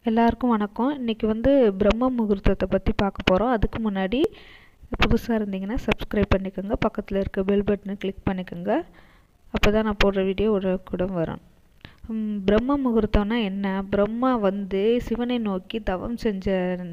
எல்லாருக்கும் வணக்கம் இன்றைக்கி வந்து பிரம்ம முகூர்த்தத்தை பற்றி பார்க்க போகிறோம் அதுக்கு முன்னாடி புதுசாக இருந்தீங்கன்னா சப்ஸ்கிரைப் பண்ணிக்கோங்க பக்கத்தில் இருக்க பெல் பட்டனை கிளிக் பண்ணிக்கோங்க அப்போ தான் நான் போடுற வீடியோ உடனுக்குடன் வரும் ம், பிரம்ம முகூர்த்தம்னா என்ன பிரம்மா வந்து சிவனை நோக்கி தவம் செஞ்ச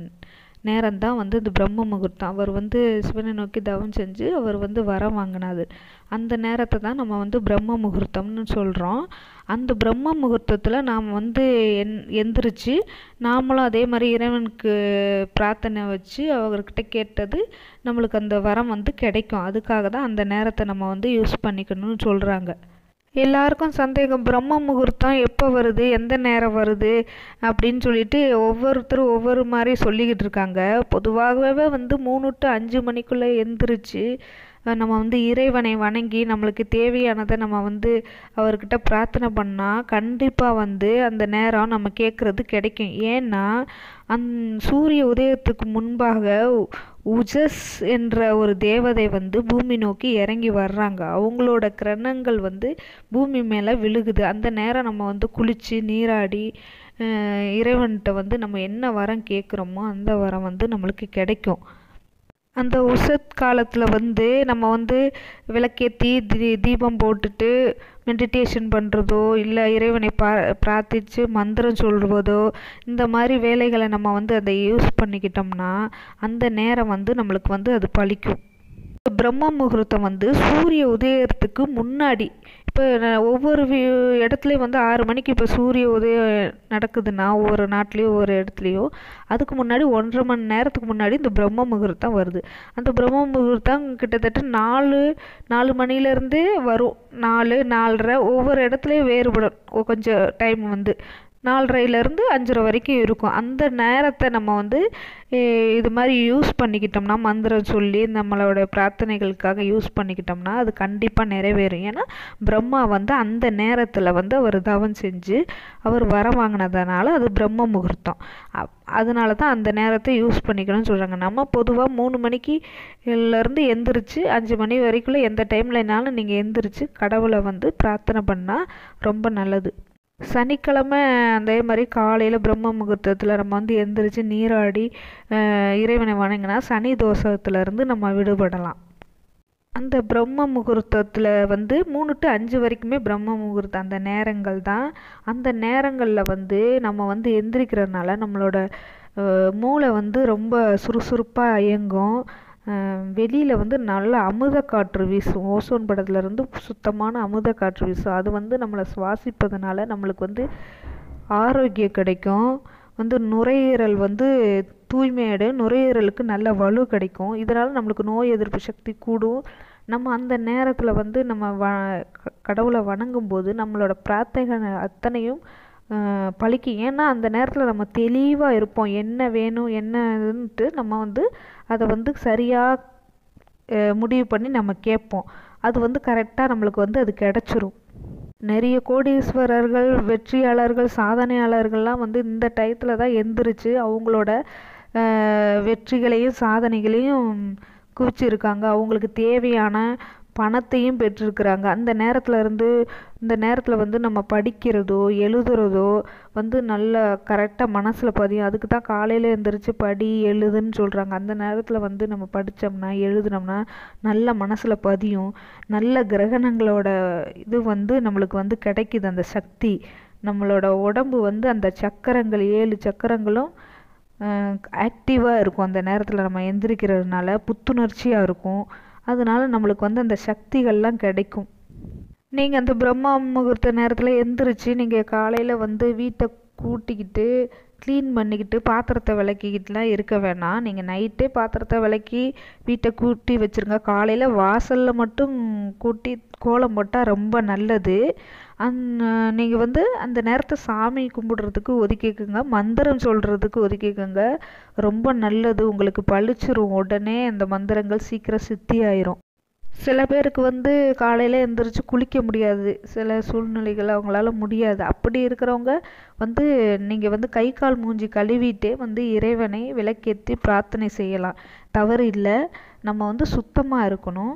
நேரம்தான் வந்து இந்த பிரம்ம முகூர்த்தம் அவர் வந்து சிவனை நோக்கி தவம் செஞ்சு அவர் வந்து வரம் வாங்கினாரு அந்த நேரத்தை தான் நம்ம வந்து பிரம்ம முகூர்த்தம்னு சொல்கிறோம் அந்த பிரம்ம முகூர்த்தத்தில் நாம் வந்து எந் எந்திரிச்சு நாமளும் அதே மாதிரி இறைவனுக்கு பிரார்த்தனை வச்சு அவர்கிட்ட கேட்டது நம்மளுக்கு அந்த வரம் வந்து கிடைக்கும் அதுக்காக தான் அந்த நேரத்தை நம்ம வந்து யூஸ் பண்ணிக்கணும்னு சொல்கிறாங்க எல்லாருக்கும் சந்தேகம் பிரம்ம முகூர்த்தம் எப்போ வருது எந்த நேரம் வருது அப்படின்னு சொல்லிட்டு ஒவ்வொருத்தரும் ஒவ்வொரு மாதிரி சொல்லிக்கிட்டு இருக்காங்க பொதுவாகவே வந்து மூணு டு அஞ்சு மணிக்குள்ளே எந்திரிச்சு அஹ் நம்ம வந்து இறைவனை வணங்கி நம்மளுக்கு தேவையானதை நம்ம வந்து அவர்கிட்ட பிரார்த்தனை பண்ணால் கண்டிப்பாக வந்து அந்த நேரம் நம்ம கேட்குறது கிடைக்கும் ஏன்னா அந் சூரிய உதயத்துக்கு முன்பாக உ- உஜஸ் என்ற ஒரு தேவதை வந்து பூமி நோக்கி இறங்கி வர்றாங்க அவங்களோட கிரணங்கள் வந்து பூமி மேலே விழுகுது அந்த நேரம் நம்ம வந்து குளித்து நீராடி அஹ் இறைவன்கிட்ட வந்து நம்ம என்ன வரம் கேட்குறோமோ அந்த வரம் வந்து நம்மளுக்கு கிடைக்கும் அந்த உஷத் காலத்தில் வந்து நம்ம வந்து விளக்கேற்றி தீ தீபம் போட்டுட்டு மெடிடேஷன் பண்ணுறதோ இல்லை இறைவனை பா பிரார்த்திச்சு மந்திரம் சொல்வதோ இந்த மாதிரி வேலைகளை நம்ம வந்து அதை யூஸ் பண்ணிக்கிட்டோம்னா அந்த நேரம் வந்து நம்மளுக்கு வந்து அது பலிக்கும் பிரம்ம முகூர்த்தம் வந்து சூரிய உதயத்துக்கு முன்னாடி இப்போ ஒவ்வொரு வி- இடத்துலையும் வந்து ஆறு மணிக்கு இப்போ சூரிய உதயம் நடக்குதுன்னா ஒவ்வொரு நாட்டிலையும் ஒவ்வொரு இடத்துலையும் அதுக்கு முன்னாடி ஒன்றரை மணி நேரத்துக்கு முன்னாடி இந்த பிரம்ம முகூர்த்தம் வருது அந்த பிரம்ம முகூர்த்தம் கிட்டத்தட்ட நாலு நாலு மணிலேருந்தே வரும் நாலு நாலரை ஒவ்வொரு இடத்துலையும் வேறுபடும் ஒ- கொஞ்சம் டைம் வந்து நாலரைலேருந்து அஞ்சரை வரைக்கும் இருக்கும் அந்த நேரத்தை நம்ம வந்து eh, இது மாதிரி யூஸ் பண்ணிக்கிட்டோம்னா மந்திரம் சொல்லி நம்மளோட பிரார்த்தனைகளுக்காக யூஸ் பண்ணிக்கிட்டோம்னா அது கண்டிப்பாக நிறைவேறும் ஏன்னா பிரம்மா வந்து அந்த நேரத்தில் வந்து அவர் தவம் செஞ்சு அவர் வரம் வாங்கினதுனால அது பிரம்ம முகூர்த்தம் அப்- அதனால தான் அந்த நேரத்தை யூஸ் பண்ணிக்கணும்னு சொல்கிறாங்க நம்ம பொதுவாக மூணு மணிக்கு இருந்து எந்திரிச்சு அஞ்சு மணி வரைக்குள்ள எந்த டைம்லனாலும் நீங்கள் எந்திரிச்சு கடவுளை வந்து பிரார்த்தனை பண்ணால் ரொம்ப நல்லது சனிக்கிழமை அதே மாதிரி காலையில் பிரம்ம முகூர்த்தத்தில் நம்ம வந்து எந்திரிச்சு நீராடி அஹ், இறைவனை வணங்கினா சனி தோஷத்துலேருந்து நம்ம விடுபடலாம் அந்த பிரம்ம முகூர்த்தத்தில் வந்து மூணு டு அஞ்சு வரைக்குமே பிரம்ம முகூர்த்தம் அந்த நேரங்கள் தான் அந்த நேரங்களில் வந்து நம்ம வந்து எந்திரிக்கிறதுனால நம்மளோட அஹ், மூளை வந்து ரொம்ப சுறுசுறுப்பாக இயங்கும் வெளியில் வந்து நல்ல அமுத காற்று வீசும் ஓசோன் படத்துல இருந்து சுத்தமான அமுத காற்று வீசும் அது வந்து நம்மளை சுவாசிப்பதனால நம்மளுக்கு வந்து ஆரோக்கியம் கிடைக்கும் வந்து நுரையீரல் வந்து தூய்மையடையும் நுரையீரலுக்கு நல்ல வலு கிடைக்கும் இதனால் நம்மளுக்கு நோய் எதிர்ப்பு சக்தி கூடும் நம்ம அந்த நேரத்தில் வந்து நம்ம வ க- கடவுளை வணங்கும் போது நம்மளோட பிரார்த்தனை அத்தனையும் ஆஹ், பலிக்கும் ஏன்னா அந்த நேரத்தில் நம்ம தெளிவாக இருப்போம் என்ன வேணும் என்னன்ட்டு நம்ம வந்து அதை வந்து சரியாக முடிவு பண்ணி நம்ம கேட்போம் அது வந்து கரெக்டாக நம்மளுக்கு வந்து அது கிடச்சிரும் நிறைய கோடீஸ்வரர்கள் வெற்றியாளர்கள் சாதனையாளர்கள்லாம் வந்து இந்த டயத்தில் தான் எந்திரிச்சு அவங்களோட அஹ், வெற்றிகளையும் சாதனைகளையும் குவிச்சிருக்காங்க அவங்களுக்கு தேவையான பணத்தையும் பெற்றிருக்கிறாங்க அந்த நேரத்தில் இருந்து இந்த நேரத்தில் வந்து நம்ம படிக்கிறதோ எழுதுறதோ வந்து நல்ல கரெக்டாக மனசில் பதியும் அதுக்கு தான் காலையில் எந்திரிச்சு படி எழுதுன்னு சொல்கிறாங்க அந்த நேரத்தில் வந்து நம்ம படித்தோம்னா எழுதுனோம்னா நல்ல மனசில் பதியும் நல்ல கிரகணங்களோட இது வந்து நம்மளுக்கு வந்து கிடைக்குது அந்த சக்தி நம்மளோட உடம்பு வந்து அந்த சக்கரங்கள் ஏழு சக்கரங்களும் ஆக்டிவாக இருக்கும் அந்த நேரத்தில் நம்ம எந்திரிக்கிறதுனால புத்துணர்ச்சியாக இருக்கும் அதனால நம்மளுக்கு வந்து அந்த சக்திகள்லாம் கிடைக்கும் நீங்கள் அந்த பிரம்ம முகூர்த்த நேரத்தில் எந்திரிச்சு நீங்கள் காலையில் வந்து வீட்டை கூட்டிக்கிட்டு க்ளீன் பண்ணிக்கிட்டு பாத்திரத்தை விளக்கிக்கிட்டுலாம் இருக்க வேணாம் நீங்கள் நைட்டே பாத்திரத்தை விளக்கி வீட்டை கூட்டி வச்சுருங்க காலையில் வாசலில் மட்டும் கூட்டி கோலம் போட்டால் ரொம்ப நல்லது அந் நீங்கள் வந்து அந்த நேரத்தை சாமி கும்பிடுறதுக்கு ஒதுக்கிக்கோங்க மந்திரம் சொல்கிறதுக்கு ஒதுக்கிக்கோங்க ரொம்ப நல்லது உங்களுக்கு பளிச்சிரும் உடனே அந்த மந்திரங்கள் சீக்கிரம் சித்தி ஆயிரும் சில பேருக்கு வந்து காலையில் எந்திரிச்சு குளிக்க முடியாது சில சூழ்நிலைகள் அவங்களால முடியாது அப்படி இருக்கிறவங்க வந்து நீங்கள் வந்து கை கால் மூஞ்சி கழுவிட்டே வந்து இறைவனை விளக்கேற்றி பிரார்த்தனை செய்யலாம் தவறு இல்லை நம்ம வந்து சுத்தமாக இருக்கணும்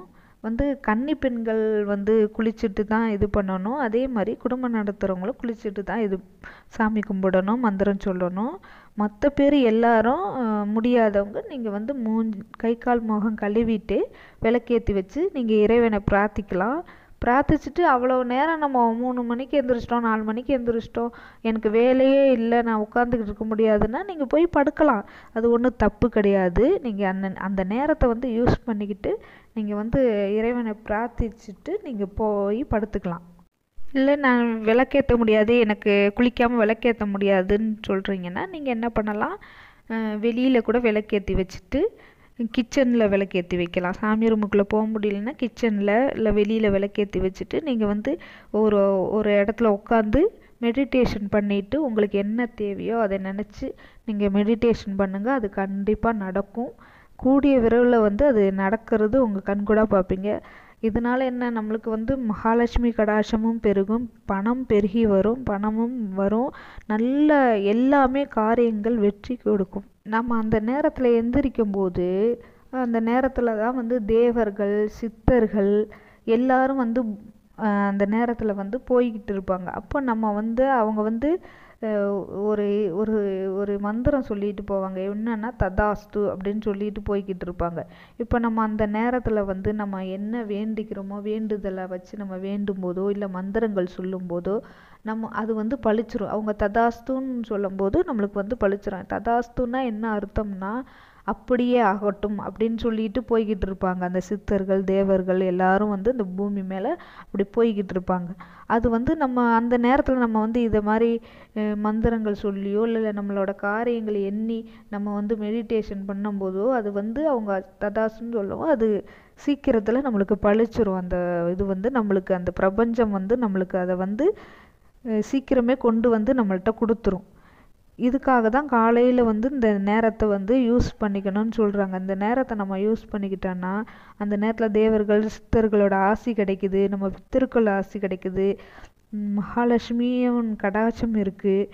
வந்து கன்னி பெண்கள் வந்து குளிச்சுட்டு தான் இது பண்ணணும் அதே மாதிரி குடும்பம் நடத்துகிறவங்களும் குளிச்சுட்டு தான் இது சாமி கும்பிடணும் மந்திரம் சொல்லணும் மற்ற பேர் எல்லாரும் அஹ், முடியாதவங்க நீங்கள் வந்து மூஞ்சி கை கால் முகம் கழுவிட்டு விளக்கேற்றி வச்சு நீங்கள் இறைவனை பிரார்த்திக்கலாம் பிரார்த்திச்சுட்டு அவ்வளோ நேரம் நம்ம மூணு மணிக்கு எந்திரிச்சிட்டோம் நாலு மணிக்கு எந்திரிச்சிட்டோம் எனக்கு வேலையே இல்லை நான் உட்காந்துக்கிட்டு இருக்க முடியாதுன்னா நீங்கள் போய் படுக்கலாம் அது ஒன்றும் தப்பு கிடையாது நீங்கள் அந்த அந்த நேரத்தை வந்து யூஸ் பண்ணிக்கிட்டு நீங்கள் வந்து இறைவனை பிரார்த்திச்சுட்டு நீங்கள் போய் படுத்துக்கலாம் இல்லை நான் விளக்கேற்ற முடியாது எனக்கு குளிக்காமல் விளக்கேற்ற முடியாதுன்னு சொல்கிறீங்கன்னா நீங்கள் என்ன பண்ணலாம் வெளியில் கூட விளக்கேற்றி வச்சுட்டு கிச்சனில் விளக்கேற்றி வைக்கலாம் சாமி ரூமுக்குள்ளே போக முடியலன்னா கிச்சனில் இல்லை வெளியில் விளக்கேற்றி வச்சுட்டு நீங்கள் வந்து ஒரு ஒரு இடத்துல உட்காந்து மெடிடேஷன் பண்ணிவிட்டு உங்களுக்கு என்ன தேவையோ அதை நினச்சி நீங்கள் மெடிடேஷன் பண்ணுங்கள் அது கண்டிப்பாக நடக்கும் கூடிய விரைவில் வந்து அது நடக்கிறது உங்கள் கண்கூடாக பார்ப்பீங்க இதனால் என்ன நம்மளுக்கு வந்து மகாலட்சுமி கடாட்சமும் பெருகும் பணம் பெருகி வரும் பணமும் வரும் நல்ல எல்லாமே காரியங்கள் வெற்றி கொடுக்கும் நம்ம அந்த நேரத்தில் எந்திரிக்கும் போது அந்த நேரத்தில் தான் வந்து தேவர்கள் சித்தர்கள் எல்லாரும் வந்து அஹ், அந்த நேரத்தில் வந்து போய்கிட்டு இருப்பாங்க அப்போ நம்ம வந்து அவங்க வந்து அஹ், ஒரு ஒரு ஒரு மந்திரம் சொல்லிட்டு போவாங்க என்னன்னா ததாஸ்து அப்படின்னு சொல்லிட்டு போய்கிட்டு இருப்பாங்க இப்போ நம்ம அந்த நேரத்தில் வந்து நம்ம என்ன வேண்டிக்கிறோமோ வேண்டுதலை வச்சு நம்ம வேண்டும் போதோ இல்லை மந்திரங்கள் சொல்லும் போதோ நம்ம அது வந்து பளிச்சிரும் அவங்க ததாஸ்துன்னு சொல்லும்போது நம்மளுக்கு வந்து பளிச்சிரும் ததாஸ்துன்னா என்ன அர்த்தம்னா அப்படியே ஆகட்டும் அப்படின்னு சொல்லிட்டு போய்கிட்டு இருப்பாங்க அந்த சித்தர்கள் தேவர்கள் எல்லாரும் வந்து இந்த பூமி மேலே அப்படி போய்கிட்டு இருப்பாங்க அது வந்து நம்ம அந்த நேரத்தில் நம்ம வந்து இதை மாதிரி அஹ், மந்திரங்கள் சொல்லியோ இல்லை நம்மளோட காரியங்களை எண்ணி நம்ம வந்து மெடிடேஷன் பண்ணும்போதோ அது வந்து அவங்க ததாசுன்னு சொல்லவும் அது சீக்கிரத்தில் நம்மளுக்கு பளிச்சிரும் அந்த இது வந்து நம்மளுக்கு அந்த பிரபஞ்சம் வந்து நம்மளுக்கு அதை வந்து அஹ், சீக்கிரமே கொண்டு வந்து நம்மள்ட்ட கொடுத்துரும் இதுக்காக தான் காலையில் வந்து இந்த நேரத்தை வந்து யூஸ் பண்ணிக்கணும்னு சொல்கிறாங்க இந்த நேரத்தை நம்ம யூஸ் பண்ணிக்கிட்டோன்னா அந்த நேரத்தில் தேவர்கள் சித்தர்களோட ஆசி கிடைக்குது நம்ம பித்திருக்கள் ஆசி கிடைக்குது ம், மகாலட்சுமியும் கடாட்சம் இருக்குது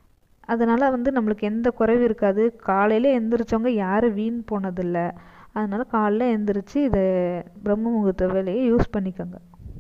அதனால் வந்து நம்மளுக்கு எந்த குறைவும் இருக்காது காலையில் எந்திரிச்சவங்க யாரும் வீண் போனதில்ல அதனால் காலைல எந்திரிச்சு இதை பிரம்ம முகூர்த்த வேலையை யூஸ் பண்ணிக்கோங்க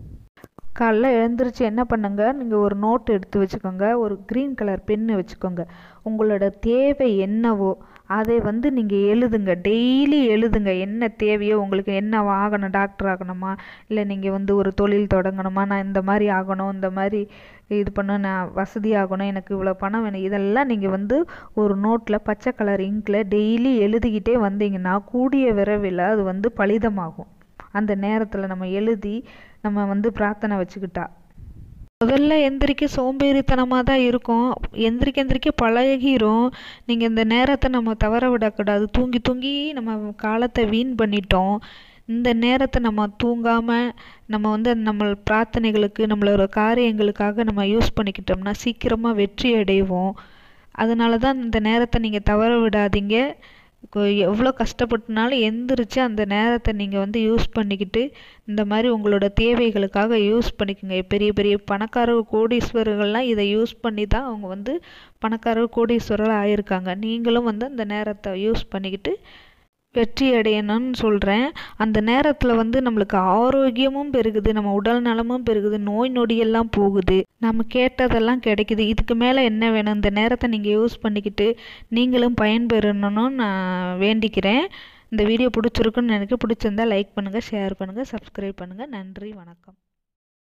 காலைல எழுந்திரிச்சு என்ன பண்ணுங்க நீங்கள் ஒரு நோட் எடுத்து வச்சுக்கோங்க ஒரு க்ரீன் கலர் பென்னு வச்சுக்கோங்க உங்களோட தேவை என்னவோ அதை வந்து நீங்கள் எழுதுங்க டெய்லி எழுதுங்க என்ன தேவையோ உங்களுக்கு என்ன ஆகணும் டாக்டர் ஆகணுமா இல்லை நீங்கள் வந்து ஒரு தொழில் தொடங்கணுமா நான் இந்த மாதிரி ஆகணும் இந்த மாதிரி இது பண்ண நான் வசதி ஆகணும் எனக்கு இவ்வளோ பணம் வேணும் இதெல்லாம் நீங்கள் வந்து ஒரு நோட்டில் பச்சை கலர் இங்கில் டெய்லி எழுதிக்கிட்டே வந்தீங்கன்னா கூடிய விரைவில் அது வந்து பலிதமாகும் அந்த நேரத்தில் நம்ம எழுதி நம்ம வந்து பிரார்த்தனை வச்சுக்கிட்டா முதல்ல எந்திரிக்க சோம்பேறித்தனமாக தான் இருக்கும் எந்திரிக்க எந்திரிக்க பழகிரும் நீங்கள் இந்த நேரத்தை நம்ம தவற விடக்கூடாது தூங்கி தூங்கி நம்ம காலத்தை வீண் பண்ணிட்டோம் இந்த நேரத்தை நம்ம தூங்காமல் நம்ம வந்து நம்ம பிரார்த்தனைகளுக்கு நம்மளோட காரியங்களுக்காக நம்ம யூஸ் பண்ணிக்கிட்டோம்னா சீக்கிரமாக வெற்றி அடைவோம் அதனால தான் இந்த நேரத்தை நீங்கள் தவற விடாதீங்க கொ- எவ்வளோ கஷ்டப்பட்டுனாலும் எந்திரிச்சு அந்த நேரத்தை நீங்கள் வந்து யூஸ் பண்ணிக்கிட்டு இந்த மாதிரி உங்களோட தேவைகளுக்காக யூஸ் பண்ணிக்கோங்க பெரிய பெரிய பணக்கார கோடீஸ்வரர்கள்லாம் இதை யூஸ் பண்ணி தான் அவங்க வந்து பணக்கார கோடீஸ்வரர்கள் ஆயிருக்காங்க நீங்களும் வந்து அந்த நேரத்தை யூஸ் பண்ணிக்கிட்டு வெற்றி அடையணும்னு சொல்கிறேன் அந்த நேரத்தில் வந்து நம்மளுக்கு ஆரோக்கியமும் பெருகுது நம்ம உடல் நலமும் பெருகுது நோய் நொடியெல்லாம் போகுது நம்ம கேட்டதெல்லாம் கிடைக்குது இதுக்கு மேலே என்ன வேணும் இந்த நேரத்தை நீங்கள் யூஸ் பண்ணிக்கிட்டு நீங்களும் பயன்பெறணும்னு நான் வேண்டிக்கிறேன் இந்த வீடியோ பிடிச்சிருக்குன்னு எனக்கு பிடிச்சிருந்தா லைக் பண்ணுங்கள் ஷேர் பண்ணுங்கள் சப்ஸ்கிரைப் பண்ணுங்கள் நன்றி வணக்கம்